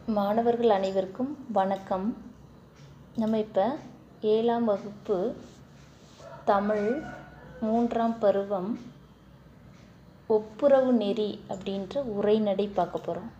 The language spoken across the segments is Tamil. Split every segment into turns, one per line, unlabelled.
மாணவர்கள் அனைவருக்கும் வணக்கம் நம்ம இப்போ ஏழாம் வகுப்பு தமிழ் மூன்றாம் பருவம் ஒப்புரவு நெறி அப்படின்ற உரைநடை பார்க்க போகிறோம்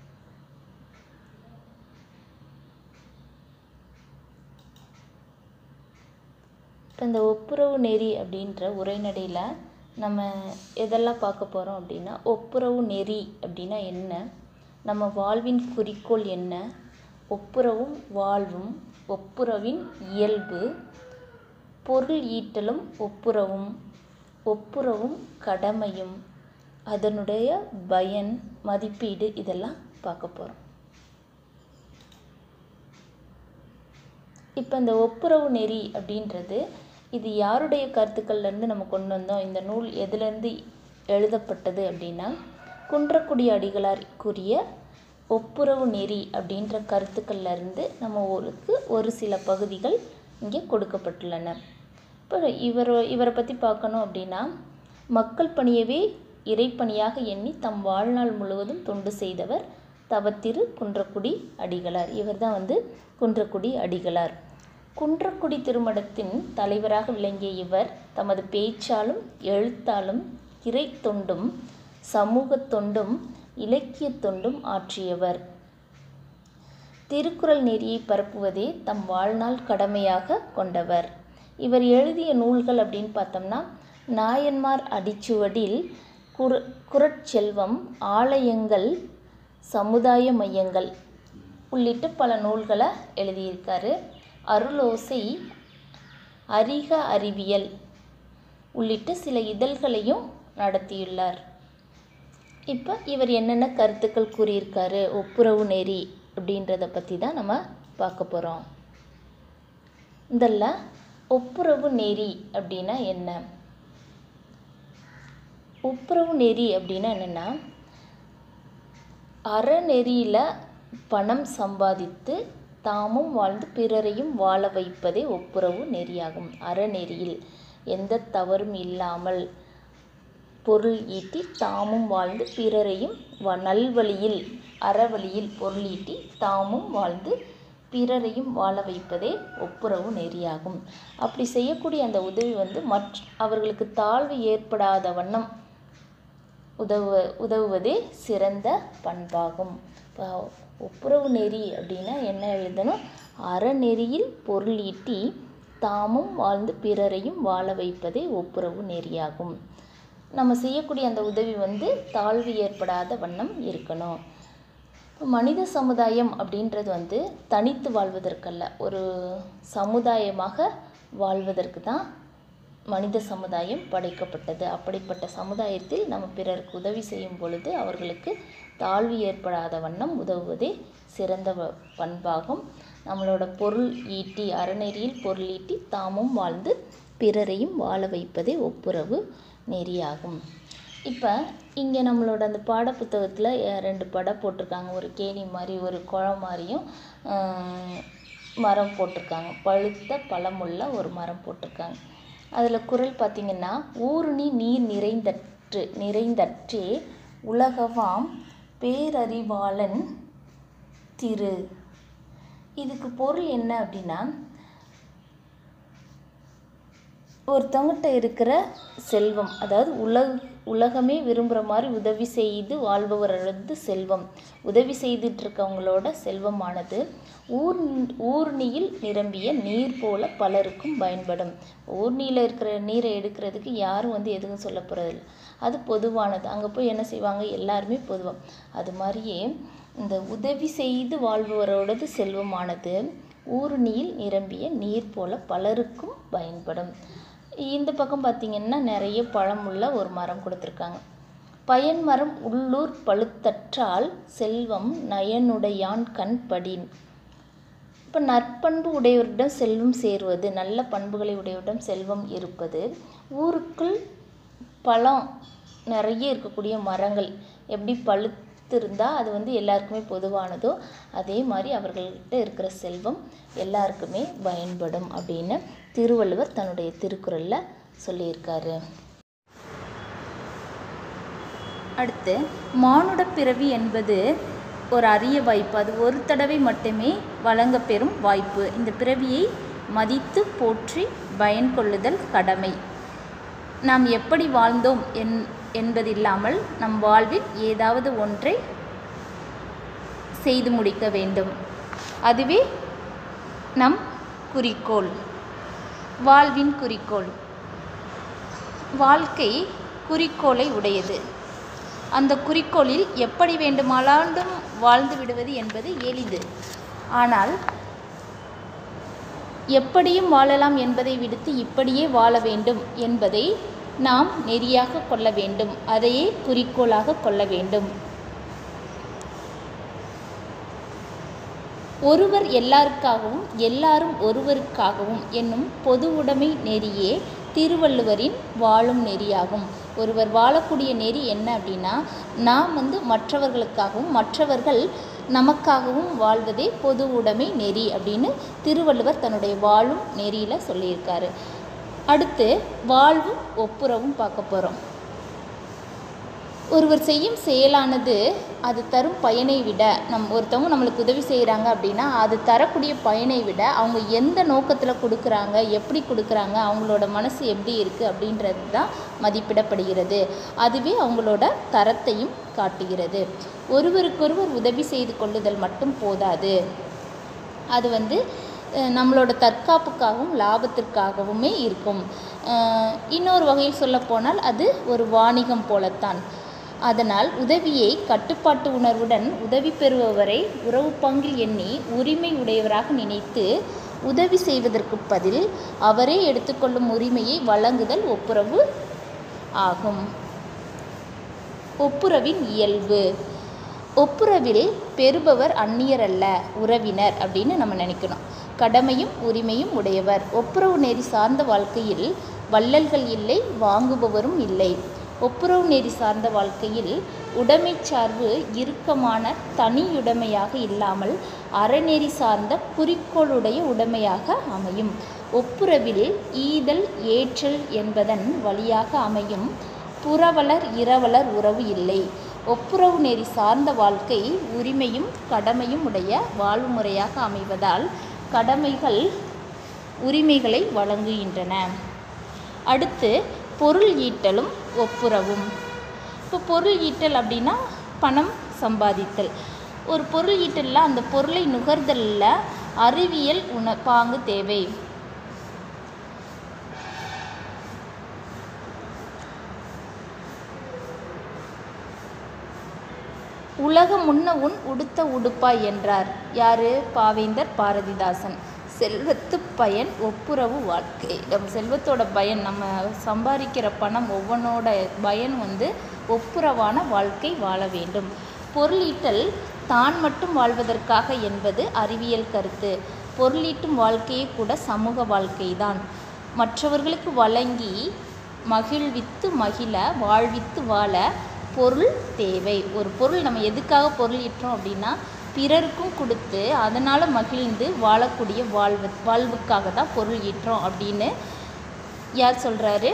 இப்போ இந்த ஒப்புரவு நெறி அப்படின்ற உரைநடையில் நம்ம எதெல்லாம் பார்க்க போகிறோம் அப்படின்னா ஒப்புரவு நெறி அப்படின்னா என்ன நம்ம வாழ்வின் குறிக்கோள் என்ன ஒப்புரவும் வாழ்வும் ஒப்புரவின் இயல்பு பொருள் ஈட்டலும் ஒப்புரவும் ஒப்புரவும் கடமையும் அதனுடைய பயன் மதிப்பீடு இதெல்லாம் பார்க்க போகிறோம் இப்போ இந்த ஒப்புரவு நெறி அப்படின்றது இது யாருடைய கருத்துக்கள்லேருந்து நம்ம கொண்டு வந்தோம் இந்த நூல் எதுலேருந்து எழுதப்பட்டது அப்படின்னா குன்றக்குடி அடிகளார் கூறிய ஒப்புரவு நெறி அப்படின்ற கருத்துக்கள்ல இருந்து நம்ம ஊருக்கு ஒரு சில பகுதிகள் இங்கே கொடுக்கப்பட்டுள்ளன இப்போ இவர் இவரை பற்றி பார்க்கணும் அப்படின்னா மக்கள் பணியவே இறைப்பணியாக எண்ணி தம் வாழ்நாள் முழுவதும் தொண்டு செய்தவர் தவத்திரு குன்றக்குடி அடிகளார் இவர் தான் வந்து குன்றக்குடி அடிகளார் குன்றக்குடி திருமடத்தின் தலைவராக விளங்கிய இவர் தமது பேச்சாலும் எழுத்தாலும் இறை தொண்டும் சமூக தொண்டும் இலக்கிய தொண்டும் ஆற்றியவர் திருக்குறள் நெறியை பரப்புவதே தம் வாழ்நாள் கடமையாக கொண்டவர் இவர் எழுதிய நூல்கள் அப்படின்னு பார்த்தோம்னா நாயன்மார் அடிச்சுவடில் குர குரட்செல்வம் ஆலயங்கள் சமுதாய மையங்கள் உள்ளிட்ட பல நூல்களை எழுதியிருக்காரு அருளோசை அறிக அறிவியல் உள்ளிட்ட சில இதழ்களையும் நடத்தியுள்ளார் இப்போ இவர் என்னென்ன கருத்துக்கள் கூறியிருக்காரு ஒப்புரவு நெறி அப்படின்றத பற்றி தான் நம்ம பார்க்க போகிறோம் முதல்ல ஒப்புரவு நெறி அப்படின்னா என்ன ஒப்புரவு நெறி அப்படின்னா என்னென்னா அறநெறியில் பணம் சம்பாதித்து தாமும் வாழ்ந்து பிறரையும் வாழ வைப்பதே ஒப்புரவு நெறியாகும் அறநெறியில் எந்த தவறும் இல்லாமல் பொருள் ஈட்டி தாமும் வாழ்ந்து பிறரையும் வ நல்வழியில் அறவழியில் பொருள் ஈட்டி தாமும் வாழ்ந்து பிறரையும் வாழ வைப்பதே ஒப்புரவு நெறியாகும் அப்படி செய்யக்கூடிய அந்த உதவி வந்து மற்ற அவர்களுக்கு தாழ்வு ஏற்படாத வண்ணம் உதவு உதவுவதே சிறந்த பண்பாகும் இப்போ ஒப்புரவு நெறி அப்படின்னா என்ன எழுதணும் அறநெறியில் பொருள் ஈட்டி தாமும் வாழ்ந்து பிறரையும் வாழ வைப்பதே ஒப்புரவு நெறியாகும் நம்ம செய்யக்கூடிய அந்த உதவி வந்து தாழ்வு ஏற்படாத வண்ணம் இருக்கணும் மனித சமுதாயம் அப்படின்றது வந்து தனித்து வாழ்வதற்கல்ல ஒரு சமுதாயமாக வாழ்வதற்கு தான் மனித சமுதாயம் படைக்கப்பட்டது அப்படிப்பட்ட சமுதாயத்தில் நம்ம பிறருக்கு உதவி செய்யும் பொழுது அவர்களுக்கு தாழ்வு ஏற்படாத வண்ணம் உதவுவதே சிறந்த பண்பாகும் நம்மளோட பொருள் ஈட்டி அறநெறியில் பொருள் ஈட்டி தாமும் வாழ்ந்து பிறரையும் வாழ வைப்பதே ஒப்புரவு நெறியாகும் இப்போ இங்கே நம்மளோட அந்த பாடப்புத்தகத்தில் ரெண்டு படம் போட்டிருக்காங்க ஒரு கேணி மாதிரி ஒரு குளம் மாதிரியும் மரம் போட்டிருக்காங்க பழுத்த பழமுள்ள ஒரு மரம் போட்டிருக்காங்க அதில் குரல் பார்த்திங்கன்னா ஊருணி நீர் நிறைந்தற்று நிறைந்தற்றே உலகவாம் பேரறிவாளன் திரு இதுக்கு பொருள் என்ன அப்படின்னா ஒருத்தவங்கிட்ட இருக்கிற செல்வம் அதாவது உலக உலகமே விரும்புகிற மாதிரி உதவி செய்து வாழ்பவரது செல்வம் உதவி செய்துட்டு இருக்கவங்களோட செல்வமானது ஊர் ஊர்ணியில் நிரம்பிய நீர் போல பலருக்கும் பயன்படும் ஊர்ணியில் இருக்கிற நீரை எடுக்கிறதுக்கு யாரும் வந்து எதுவும் சொல்ல போகிறதில்ல அது பொதுவானது அங்கே போய் என்ன செய்வாங்க எல்லாருமே பொதுவாக அது மாதிரியே இந்த உதவி செய்து வாழ்பவரோடது செல்வமானது ஊருணியில் நிரம்பிய நீர் போல பலருக்கும் பயன்படும் இந்த பக்கம் பார்த்திங்கன்னா நிறைய பழமுள்ள ஒரு மரம் கொடுத்துருக்காங்க பயன் மரம் உள்ளூர் பழுத்தற்றால் செல்வம் நயனுடையான் கண் படின் இப்போ நற்பண்பு உடையவரிடம் செல்வம் சேருவது நல்ல பண்புகளை உடையவரிடம் செல்வம் இருப்பது ஊருக்குள் பழம் நிறைய இருக்கக்கூடிய மரங்கள் எப்படி பழுத்து இருந்தால் அது வந்து எல்லாருக்குமே பொதுவானதோ அதே மாதிரி அவர்கள்கிட்ட இருக்கிற செல்வம் எல்லாருக்குமே பயன்படும் அப்படின்னு திருவள்ளுவர் தன்னுடைய திருக்குறளில் சொல்லியிருக்காரு அடுத்து மானுட பிறவி என்பது ஒரு அரிய வாய்ப்பு அது ஒரு தடவை மட்டுமே வழங்கப்பெறும் வாய்ப்பு இந்த பிறவியை மதித்து போற்றி பயன் கொள்ளுதல் கடமை நாம் எப்படி வாழ்ந்தோம் என் என்பதில்லாமல் நம் வாழ்வில் ஏதாவது ஒன்றை செய்து முடிக்க வேண்டும் அதுவே நம் குறிக்கோள் வாழ்வின் குறிக்கோள் வாழ்க்கை குறிக்கோளை உடையது அந்த குறிக்கோளில் எப்படி வேண்டுமானாலும் வாழ்ந்து விடுவது என்பது எளிது ஆனால் எப்படியும் வாழலாம் என்பதை விடுத்து இப்படியே வாழ வேண்டும் என்பதை நாம் நெறியாக கொள்ள வேண்டும் அதையே குறிக்கோளாக கொள்ள வேண்டும் ஒருவர் எல்லாருக்காகவும் எல்லாரும் ஒருவருக்காகவும் என்னும் பொது உடைமை நெறியே திருவள்ளுவரின் வாழும் நெறியாகும் ஒருவர் வாழக்கூடிய நெறி என்ன அப்படின்னா நாம் வந்து மற்றவர்களுக்காகவும் மற்றவர்கள் நமக்காகவும் வாழ்வதே பொது உடைமை நெறி அப்படின்னு திருவள்ளுவர் தன்னுடைய வாழும் நெறியில் சொல்லியிருக்காரு அடுத்து வாழ்வும் ஒப்புரவும் பார்க்க போகிறோம் ஒருவர் செய்யும் செயலானது அது தரும் பயனை விட நம் ஒருத்தவங்க நம்மளுக்கு உதவி செய்கிறாங்க அப்படின்னா அது தரக்கூடிய பயனை விட அவங்க எந்த நோக்கத்தில் கொடுக்குறாங்க எப்படி கொடுக்குறாங்க அவங்களோட மனசு எப்படி இருக்குது அப்படின்றது தான் மதிப்பிடப்படுகிறது அதுவே அவங்களோட தரத்தையும் காட்டுகிறது ஒருவருக்கொருவர் உதவி செய்து கொள்ளுதல் மட்டும் போதாது அது வந்து அஹ், நம்மளோட தற்காப்புக்காகவும் லாபத்திற்காகவுமே இருக்கும் அஹ், இன்னொரு வகையில் சொல்லப்போனால் அது ஒரு வாணிகம் போலத்தான் அதனால் உதவியை கட்டுப்பாட்டு உணர்வுடன் உதவி பெறுபவரை உறவு பங்கில் எண்ணி உரிமை உடையவராக நினைத்து உதவி செய்வதற்கு பதில் அவரே எடுத்துக்கொள்ளும் உரிமையை வழங்குதல் ஒப்புரவு ஆகும் ஒப்புரவின் இயல்பு ஒப்புரவில் பெறுபவர் அந்நியர் அல்ல உறவினர் அப்படின்னு நம்ம நினைக்கணும் கடமையும் உரிமையும் உடையவர் ஒப்புரவு நெறி சார்ந்த வாழ்க்கையில் வள்ளல்கள் இல்லை வாங்குபவரும் இல்லை ஒப்புரவு நெறி சார்ந்த வாழ்க்கையில் உடைமை சார்பு இறுக்கமான தனியுடைமையாக இல்லாமல் அறநெறி சார்ந்த குறிக்கோளுடைய உடைமையாக அமையும் ஒப்புரவில் ஈதல் ஏற்றல் என்பதன் வழியாக அமையும் புறவலர் இரவலர் உறவு இல்லை ஒப்புரவு நெறி சார்ந்த வாழ்க்கை உரிமையும் கடமையும் உடைய வாழ்வு முறையாக அமைவதால் கடமைகள் உரிமைகளை வழங்குகின்றன அடுத்து பொருள் ஈட்டலும் ஒப்புரவும் இப்போ பொருள் ஈட்டல் அப்படின்னா பணம் சம்பாதித்தல் ஒரு பொருள் ஈட்டலில் அந்த பொருளை நுகர்தலில் அறிவியல் உண பாங்கு தேவை உலகம் முன்ன உன் உடுத்த உடுப்பாய் என்றார் யாரு பாவேந்தர் பாரதிதாசன் செல்வத்து பயன் ஒப்புரவு வாழ்க்கை நம்ம செல்வத்தோட பயன் நம்ம சம்பாதிக்கிற பணம் ஒவ்வொன்றோட பயன் வந்து ஒப்புரவான வாழ்க்கை வாழ வேண்டும் பொருளீட்டல் தான் மட்டும் வாழ்வதற்காக என்பது அறிவியல் கருத்து பொருளீட்டும் வாழ்க்கையே கூட சமூக வாழ்க்கைதான் மற்றவர்களுக்கு வழங்கி மகிழ்வித்து மகிழ வாழ்வித்து வாழ பொருள் தேவை ஒரு பொருள் நம்ம எதுக்காக பொருள் ஈட்டுறோம் அப்படின்னா பிறருக்கும் கொடுத்து அதனால் மகிழ்ந்து வாழக்கூடிய வாழ்வு வாழ்வுக்காக தான் பொருள் ஈட்டுறோம் அப்படின்னு யார் சொல்கிறாரு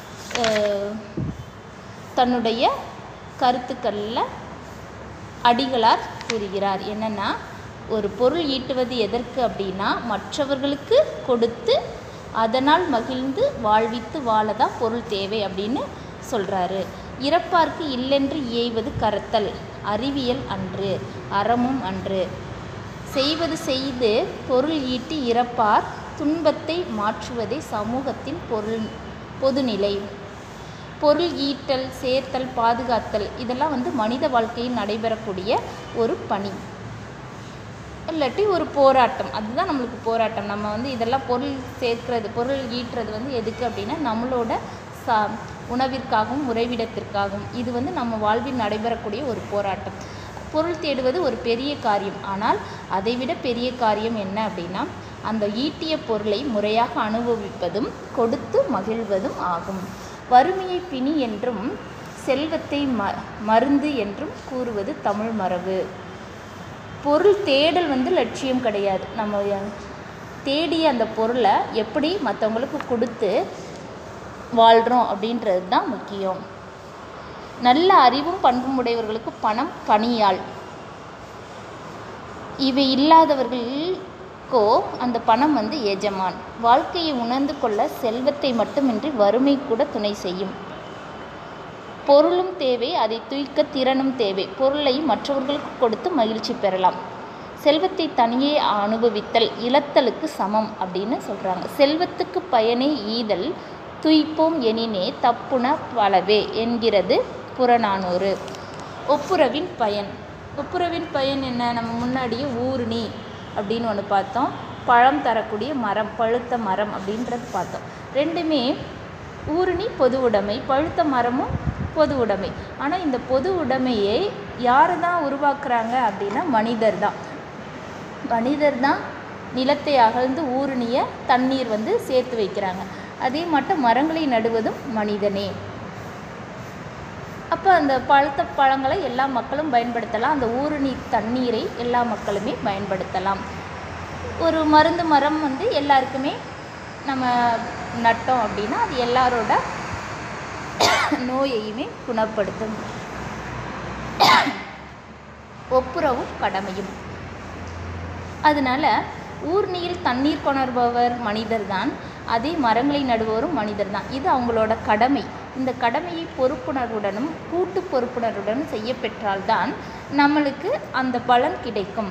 தன்னுடைய கருத்துக்களில் அடிகளார் கூறுகிறார் என்னன்னா ஒரு பொருள் ஈட்டுவது எதற்கு அப்படின்னா மற்றவர்களுக்கு கொடுத்து அதனால் மகிழ்ந்து வாழ்வித்து வாழ தான் பொருள் தேவை அப்படின்னு சொல்கிறாரு இறப்பார்க்கு இல்லென்று இயைவது கரத்தல் அறிவியல் அன்று அறமும் அன்று செய்வது செய்து பொருள் ஈட்டி இறப்பார் துன்பத்தை மாற்றுவதே சமூகத்தின் பொருள் பொதுநிலை பொருள் ஈட்டல் சேர்த்தல் பாதுகாத்தல் இதெல்லாம் வந்து மனித வாழ்க்கையில் நடைபெறக்கூடிய ஒரு பணி இல்லாட்டி ஒரு போராட்டம் அதுதான் நம்மளுக்கு போராட்டம் நம்ம வந்து இதெல்லாம் பொருள் சேர்க்கிறது பொருள் ஈட்டுறது வந்து எதுக்கு அப்படின்னா நம்மளோட சா உணவிற்காகவும் உறைவிடத்திற்காகவும் இது வந்து நம்ம வாழ்வில் நடைபெறக்கூடிய ஒரு போராட்டம் பொருள் தேடுவது ஒரு பெரிய காரியம் ஆனால் அதைவிட பெரிய காரியம் என்ன அப்படின்னா அந்த ஈட்டிய பொருளை முறையாக அனுபவிப்பதும் கொடுத்து மகிழ்வதும் ஆகும் வறுமையை பிணி என்றும் செல்வத்தை ம மருந்து என்றும் கூறுவது தமிழ் மரபு பொருள் தேடல் வந்து லட்சியம் கிடையாது நம்ம தேடிய அந்த பொருளை எப்படி மற்றவங்களுக்கு கொடுத்து வாழ்கிறோம் அப்படின்றது தான் முக்கியம் நல்ல அறிவும் பண்பும் உடையவர்களுக்கு பணம் பணியாள் இவை இல்லாதவர்களுக்கோ அந்த பணம் வந்து எஜமான் வாழ்க்கையை உணர்ந்து கொள்ள செல்வத்தை மட்டுமின்றி வறுமை கூட துணை செய்யும் பொருளும் தேவை அதை தூய்க்க திறனும் தேவை பொருளை மற்றவர்களுக்கு கொடுத்து மகிழ்ச்சி பெறலாம் செல்வத்தை தனியே அனுபவித்தல் இழத்தலுக்கு சமம் அப்படின்னு சொல்கிறாங்க செல்வத்துக்கு பயனே ஈதல் துய்ப்போம் எனினே தப்புன பலவே என்கிறது புறநானூறு ஒப்புரவின் பயன் ஒப்புரவின் பயன் என்ன நம்ம முன்னாடியே ஊருணி அப்படின்னு ஒன்று பார்த்தோம் பழம் தரக்கூடிய மரம் பழுத்த மரம் அப்படின்றது பார்த்தோம் ரெண்டுமே ஊருணி பொது உடைமை பழுத்த மரமும் பொது உடைமை ஆனால் இந்த பொது உடைமையை யார் தான் உருவாக்குறாங்க அப்படின்னா மனிதர் தான் மனிதர் தான் நிலத்தை அகழ்ந்து ஊருணிய தண்ணீர் வந்து சேர்த்து வைக்கிறாங்க அதே மட்டும் மரங்களை நடுவதும் மனிதனே அப்போ அந்த பழுத்த பழங்களை எல்லா மக்களும் பயன்படுத்தலாம் அந்த ஊருணி தண்ணீரை எல்லா மக்களுமே பயன்படுத்தலாம் ஒரு மருந்து மரம் வந்து எல்லாருக்குமே நம்ம நட்டோம் அப்படின்னா அது எல்லாரோட நோயையுமே குணப்படுத்தும் ஒப்புரவும் கடமையும் அதனால ஊர்நீர் தண்ணீர் கொணர்பவர் மனிதர்தான் அதே மரங்களை நடுவோரும் மனிதர்தான் இது அவங்களோட கடமை இந்த கடமையை பொறுப்புணர்வுடனும் கூட்டு பொறுப்புணர்வுடனும் செய்ய பெற்றால்தான் நம்மளுக்கு அந்த பலன் கிடைக்கும்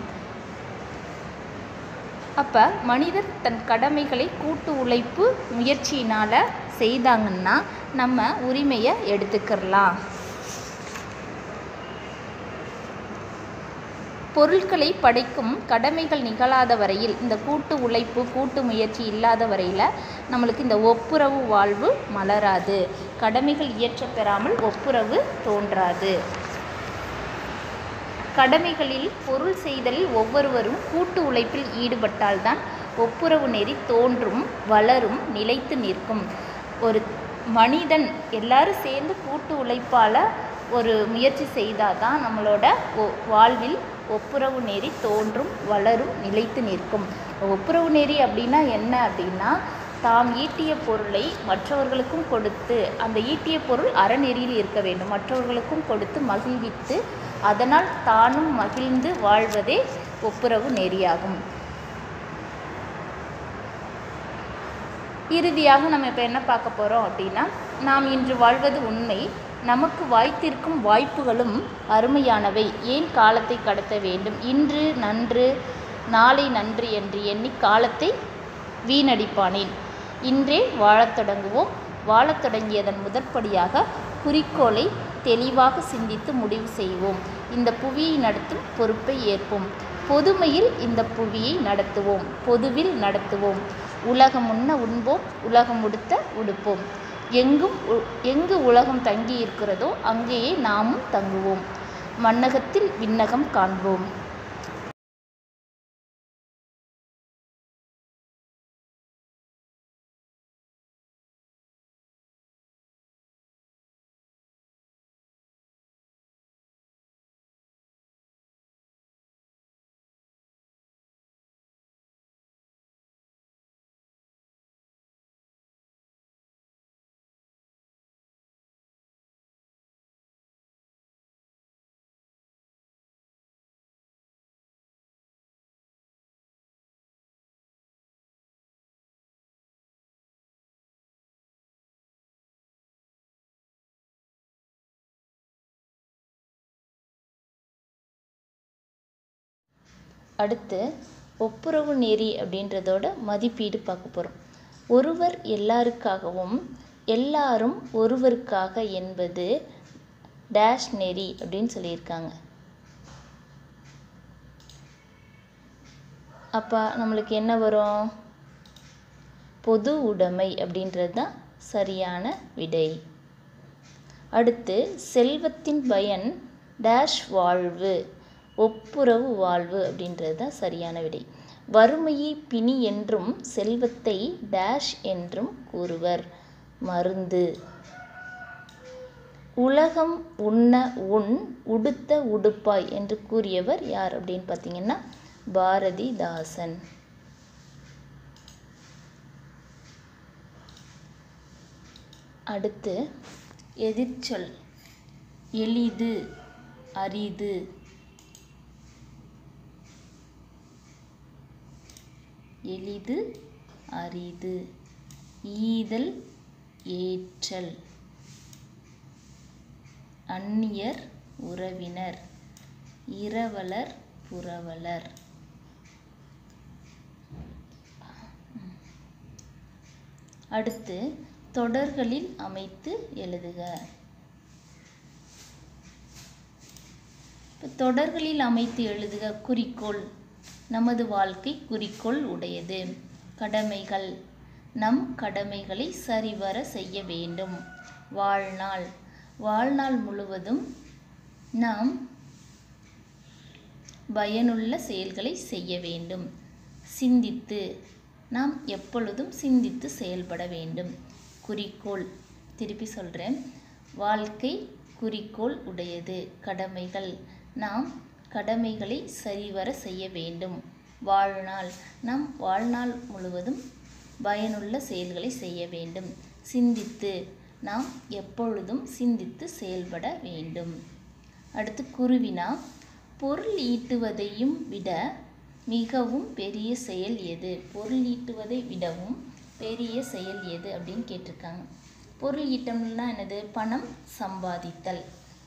அப்போ மனிதர் தன் கடமைகளை கூட்டு உழைப்பு முயற்சியினால் செய்தாங்கன்னா நம்ம உரிமையை எடுத்துக்கிறலாம் பொருட்களை படைக்கும் கடமைகள் நிகழாத வரையில் இந்த கூட்டு உழைப்பு கூட்டு முயற்சி இல்லாத வரையில் நம்மளுக்கு இந்த ஒப்புரவு வாழ்வு மலராது கடமைகள் இயற்றப் பெறாமல் ஒப்புரவு தோன்றாது கடமைகளில் பொருள் செய்தலில் ஒவ்வொருவரும் கூட்டு உழைப்பில் ஈடுபட்டால்தான் ஒப்புரவு நெறி தோன்றும் வளரும் நிலைத்து நிற்கும் ஒரு மனிதன் எல்லாரும் சேர்ந்து கூட்டு உழைப்பால் ஒரு முயற்சி செய்தால் தான் நம்மளோட ஒ- வாழ்வில் ஒப்புரவு நெறி தோன்றும் வளரும் நிலைத்து நிற்கும் ஒப்புரவு நெறி அப்படின்னா என்ன அப்படின்னா தாம் ஈட்டிய பொருளை மற்றவர்களுக்கும் கொடுத்து அந்த ஈட்டிய பொருள் அறநெறியில் இருக்க வேண்டும் மற்றவர்களுக்கும் கொடுத்து மகிழ்வித்து அதனால் தானும் மகிழ்ந்து வாழ்வதே ஒப்புரவு நெறியாகும் இறுதியாக நம்ம இப்போ என்ன பார்க்க போகிறோம் அப்படின்னா நாம் இன்று வாழ்வது உண்மை நமக்கு வாய்த்திருக்கும் வாய்ப்புகளும் அருமையானவை ஏன் காலத்தை கடத்த வேண்டும் இன்று நன்று நாளை நன்று என்று எண்ணி காலத்தை வீணடிப்பானேன் இன்றே வாழத் தொடங்குவோம் வாழத் தொடங்கியதன் முதற்படியாக குறிக்கோளை தெளிவாக சிந்தித்து முடிவு செய்வோம் இந்த புவியை நடத்தும் பொறுப்பை ஏற்போம் பொதுமையில் இந்த புவியை நடத்துவோம் பொதுவில் நடத்துவோம் உலகம் உண்ண உண்போம் உலகம் உடுத்த உடுப்போம் எங்கும் உ- எங்கு உலகம் தங்கி இருக்கிறதோ அங்கேயே நாமும் தங்குவோம் மண்ணகத்தில் விண்ணகம் காண்போம் அடுத்து ஒப்புரவு நெறி அப்படின்றதோட மதிப்பீடு பார்க்க போகிறோம் ஒருவர் எல்லாருக்காகவும் எல்லாரும் ஒருவருக்காக என்பது டேஷ் நெறி அப்படின்னு சொல்லியிருக்காங்க அப்போ நம்மளுக்கு என்ன வரும் பொது உடைமை அப்படின்றது தான் சரியான விடை அடுத்து செல்வத்தின் பயன் டேஷ் வாழ்வு ஒப்புரவு வாழ்வு அப்படின்றது தான் சரியான விடை வறுமையை பிணி என்றும் செல்வத்தை டேஷ் என்றும் கூறுவர் மருந்து உலகம் உண்ண உண் உடுத்த உடுப்பாய் என்று கூறியவர் யார் அப்படின்னு பார்த்தீங்கன்னா பாரதிதாசன் அடுத்து எதிர்ச்சொல் எளிது அரிது எளிது அரிது ஈதல் ஏற்றல் அந்நியர் உறவினர் இரவலர் புரவலர் அடுத்து தொடர்களில் அமைத்து எழுதுக இப்போ தொடர்களில் அமைத்து எழுதுக குறிக்கோள் நமது வாழ்க்கை குறிக்கோள் உடையது கடமைகள் நம் கடமைகளை சரிவர செய்ய வேண்டும் வாழ்நாள் வாழ்நாள் முழுவதும் நாம் பயனுள்ள செயல்களை செய்ய வேண்டும் சிந்தித்து நாம் எப்பொழுதும் சிந்தித்து செயல்பட வேண்டும் குறிக்கோள் திருப்பி சொல்கிறேன் வாழ்க்கை குறிக்கோள் உடையது கடமைகள் நாம் கடமைகளை சரிவர செய்ய வேண்டும் வாழ்நாள் நம் வாழ்நாள் முழுவதும் பயனுள்ள செயல்களை செய்ய வேண்டும் சிந்தித்து நாம் எப்பொழுதும் சிந்தித்து செயல்பட வேண்டும் அடுத்து குருவினா பொருள் ஈட்டுவதையும் விட மிகவும் பெரிய செயல் எது பொருள் ஈட்டுவதை விடவும் பெரிய செயல் எது அப்படின்னு கேட்டிருக்காங்க பொருள் ஈட்டம்னா என்னது பணம் சம்பாதித்தல்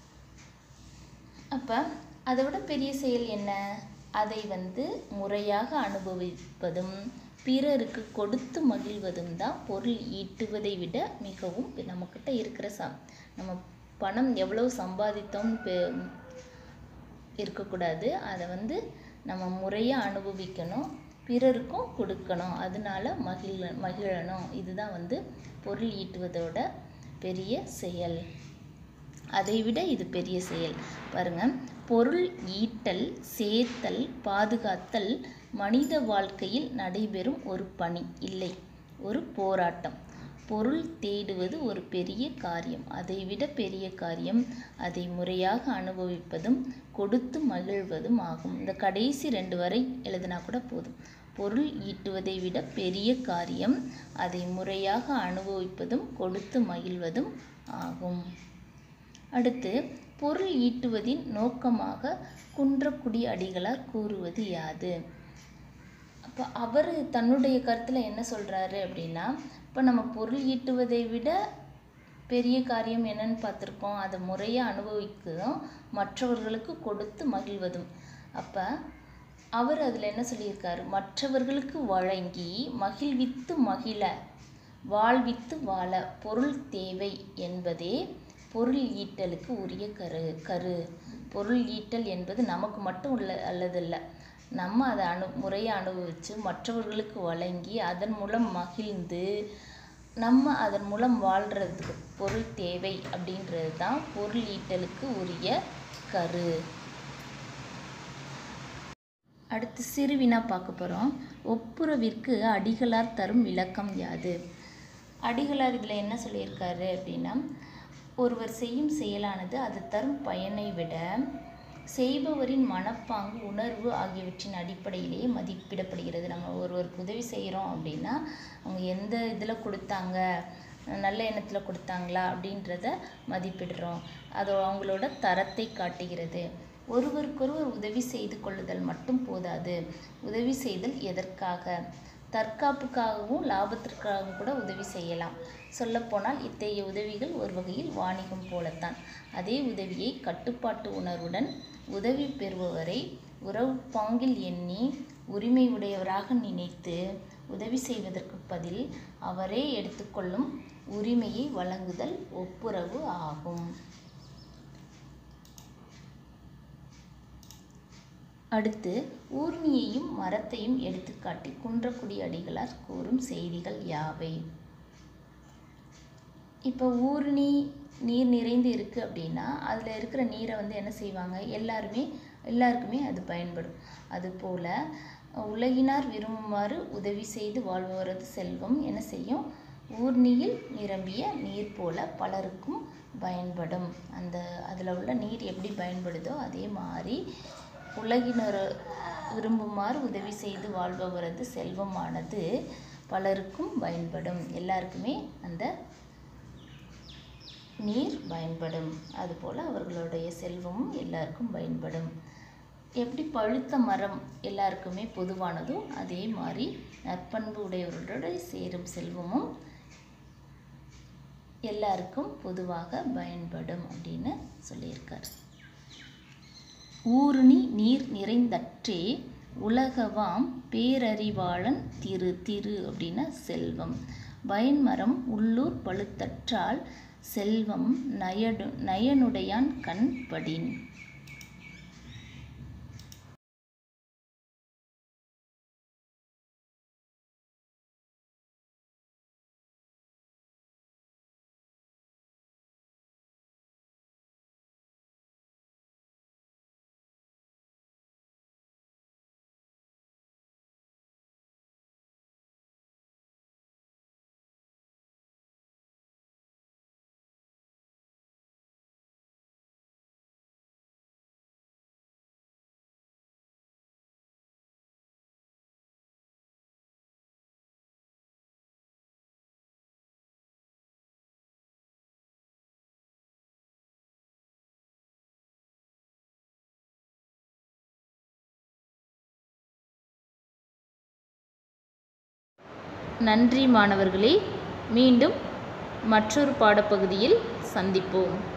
அப்போ அதை விட பெரிய செயல் என்ன அதை வந்து முறையாக அனுபவிப்பதும் பிறருக்கு கொடுத்து மகிழ்வதும் தான் பொருள் ஈட்டுவதை விட மிகவும் நம்மக்கிட்ட இருக்கிற சம் நம்ம பணம் எவ்வளவு சம்பாதித்தோம்னு பெ- இருக்கக்கூடாது அதை வந்து நம்ம முறையாக அனுபவிக்கணும் பிறருக்கும் கொடுக்கணும் அதனால மகிழ மகிழணும் இதுதான் வந்து பொருள் ஈட்டுவதோட பெரிய செயல் அதைவிட இது பெரிய செயல் பாருங்க பொருள் ஈட்டல் சேர்த்தல் பாதுகாத்தல் மனித வாழ்க்கையில் நடைபெறும் ஒரு பணி இல்லை ஒரு போராட்டம் பொருள் தேடுவது ஒரு பெரிய காரியம் அதைவிட பெரிய காரியம் அதை முறையாக அனுபவிப்பதும் கொடுத்து மகிழ்வதும் ஆகும் இந்த கடைசி ரெண்டு வரை எழுதினா கூட போதும் பொருள் ஈட்டுவதை விட பெரிய காரியம் அதை முறையாக அனுபவிப்பதும் கொடுத்து மகிழ்வதும் ஆகும் அடுத்து பொருள் ஈட்டுவதின் நோக்கமாக குன்றக்குடி அடிகளார் கூறுவது யாது அப்போ அவர் தன்னுடைய கருத்தில் என்ன சொல்கிறாரு அப்படின்னா இப்போ நம்ம பொருள் ஈட்டுவதை விட பெரிய காரியம் என்னன்னு பார்த்துருக்கோம் அதை முறையாக அனுபவிக்கிறதும் மற்றவர்களுக்கு கொடுத்து மகிழ்வதும் அப்போ அவர் அதில் என்ன சொல்லியிருக்காரு மற்றவர்களுக்கு வழங்கி மகிழ்வித்து மகிழ வாழ்வித்து வாழ பொருள் தேவை என்பதே பொருள் ஈட்டலுக்கு உரிய கரு கரு பொருள் ஈட்டல் என்பது நமக்கு மட்டும் உள்ள அல்லதில்ல நம்ம அதை அனு முறையை அனுபவித்து மற்றவர்களுக்கு வழங்கி அதன் மூலம் மகிழ்ந்து நம்ம அதன் மூலம் வாழ்கிறதுக்கு பொருள் தேவை அப்படின்றது தான் பொருள் ஈட்டலுக்கு உரிய கரு அடுத்து சிறுவினா பார்க்க போகிறோம் ஒப்புரவிற்கு அடிகளார் தரும் விளக்கம் யாது அடிகளார் இதில் என்ன சொல்லியிருக்காரு அப்படின்னா ஒருவர் செய்யும் செயலானது அது தரும் பயனை விட செய்பவரின் மனப்பாங்கு உணர்வு ஆகியவற்றின் அடிப்படையிலேயே மதிப்பிடப்படுகிறது நம்ம ஒருவருக்கு உதவி செய்கிறோம் அப்படின்னா அவங்க எந்த இதில் கொடுத்தாங்க நல்ல எண்ணத்தில் கொடுத்தாங்களா அப்படின்றத மதிப்பிடுறோம் அது அவங்களோட தரத்தை காட்டுகிறது ஒருவருக்கொருவர் உதவி செய்து கொள்ளுதல் மட்டும் போதாது உதவி செய்தல் எதற்காக தற்காப்புக்காகவும் லாபத்திற்காகவும் கூட உதவி செய்யலாம் சொல்லப்போனால் இத்தகைய உதவிகள் ஒரு வகையில் வாணிகம் போலத்தான் அதே உதவியை கட்டுப்பாட்டு உணர்வுடன் உதவி பெறுபவரை உறவு பாங்கில் எண்ணி உரிமை உடையவராக நினைத்து உதவி செய்வதற்கு பதில் அவரே எடுத்துக்கொள்ளும் உரிமையை வழங்குதல் ஒப்புரவு ஆகும் அடுத்து ஊர்ணியையும் மரத்தையும் எடுத்துக்காட்டி குன்றக்குடி அடிகளார் கூறும் செய்திகள் யாவை இப்போ ஊர்ணி நீர் நிறைந்து இருக்குது அப்படின்னா அதில் இருக்கிற நீரை வந்து என்ன செய்வாங்க எல்லாருமே எல்லாருக்குமே அது பயன்படும் அதுபோல் உலகினார் விரும்புமாறு உதவி செய்து வாழ்பவரது செல்வம் என்ன செய்யும் ஊர்ணியில் நிரம்பிய நீர் போல பலருக்கும் பயன்படும் அந்த அதில் உள்ள நீர் எப்படி பயன்படுதோ அதே மாதிரி உலகினர் விரும்புமாறு உதவி செய்து வாழ்பவரது செல்வமானது பலருக்கும் பயன்படும் எல்லாருக்குமே அந்த நீர் பயன்படும் அதுபோல் அவர்களுடைய செல்வமும் எல்லாருக்கும் பயன்படும் எப்படி பழுத்த மரம் எல்லாருக்குமே பொதுவானதோ அதே மாதிரி நற்பண்பு உடையவர்களோட சேரும் செல்வமும் எல்லாருக்கும் பொதுவாக பயன்படும் அப்படின்னு சொல்லியிருக்கார் ஊருணி நீர் நிறைந்தற்றே உலகவாம் பேரறிவாளன் திரு திரு அப்படின்னா செல்வம் பயன்மரம் உள்ளூர் பழுத்தற்றால் செல்வம் நயடு நயனுடையான் கண் படின் நன்றி மாணவர்களே மீண்டும் மற்றொரு பாடப்பகுதியில் சந்திப்போம்